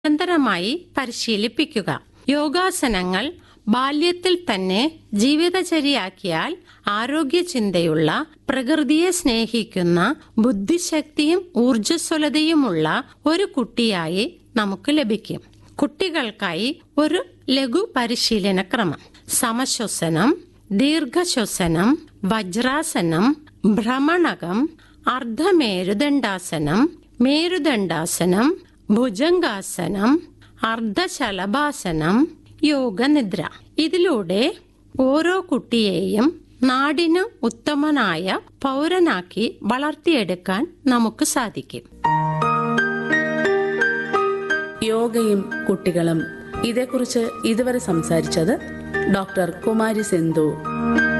നിരന്തരമായി പരിശീലിപ്പിക്കുക യോഗാസനങ്ങൾ ബാല്യത്തിൽ തന്നെ ജീവിതചര്യയാക്കിയാൽ ആരോഗ്യ ചിന്തയുള്ള പ്രകൃതിയെ സ്നേഹിക്കുന്ന ബുദ്ധിശക്തിയും ഊർജ്ജസ്വലതയുമുള്ള ഒരു കുട്ടിയായി നമുക്ക് ലഭിക്കും കുട്ടികൾക്കായി ഒരു ലഘു പരിശീലന ക്രമം സമശ്വസനം ദീർഘശ്വസനം വജ്രാസനം ഭ്രമണകം അർദ്ധമേരുദണ്ഡാസനം മേരുദണ്ഡാസനം ഭുജംഗാസനം അർദ്ധശലഭാസനം യോഗനിദ്ര ഇതിലൂടെ ഓരോ കുട്ടിയെയും നാടിന് ഉത്തമനായ പൗരനാക്കി വളർത്തിയെടുക്കാൻ നമുക്ക് സാധിക്കും യോഗയും കുട്ടികളും ഇതേക്കുറിച്ച് ഇതുവരെ സംസാരിച്ചത് ഡോക്ടർ കുമാരി സിന്ധു